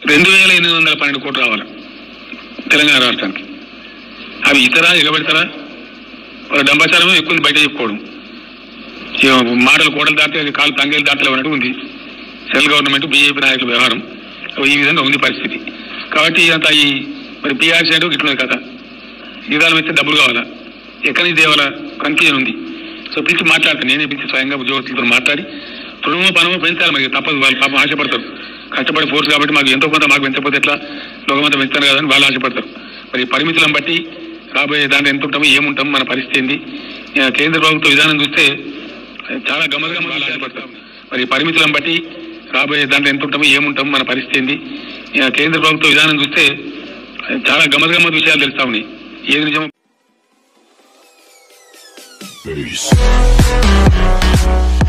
రెండు వేల ఎనిమిది వందల పన్నెండు కోట్లు రావాలి తెలంగాణ రాష్ట్రానికి అవి ఇతరా ఎగబెడతారా వాళ్ళ డంబాచారం ఎక్కువ ఉంది బయట చెప్పుకోవడం ఇక మాటలు కోడలు దాటి అది కాలు తంగేలు దాటలు అన్నట్టు ఉంది సెంట్రల్ గవర్నమెంట్ బీజేపీ నాయకుల వ్యవహారం ఈ విధంగా ఉంది పరిస్థితి కాబట్టి ఇదంతా ఈ మరి పీఆర్సీ అంటే ఇట్లున్నది కథ నిదానం అయితే డబ్బులు కావాలా ఎక్కడి నుంచి తేవాలా కన్ఫ్యూజన్ ఉంది సో పిలిచి మాట్లాడతాను నేనే పిలిచి స్వయంగా ఉద్యోగస్తులతో మాట్లాడి రుణమో పనమో పెంచాలి మరి తప్పదు వాళ్ళు పాపం ఆశపడతారు కష్టపడి ఫోర్స్ కాబట్టి మాకు ఎంతో కొంత మాకు పెంచకపోతే ఎట్లా లోకమంతా పెంచుతారు కదా అని వాళ్ళు ఆశపడతారు మరి పరిమితులను బట్టి రాబోయే దాంట్లో ఎంత ఉంటామో ఏముంటాం మన పరిస్థితి ఏంది ఇక కేంద్ర ప్రభుత్వ విధానం చూస్తే చాలా గమనిగా వాళ్ళు ఆశపడతారు మరి పరిమితులను బట్టి రాబోయే దాంట్లో ఎంత ఉంటామో ఏముంటాం మన పరిస్థితి ఏంది ఇక కేంద్ర ప్రభుత్వ విధానం చూస్తే చాలా గమ్మత్ గమ్మత్ విషయాలు తెలుస్తా ఉన్నాయి ఏది నిజమో Peace.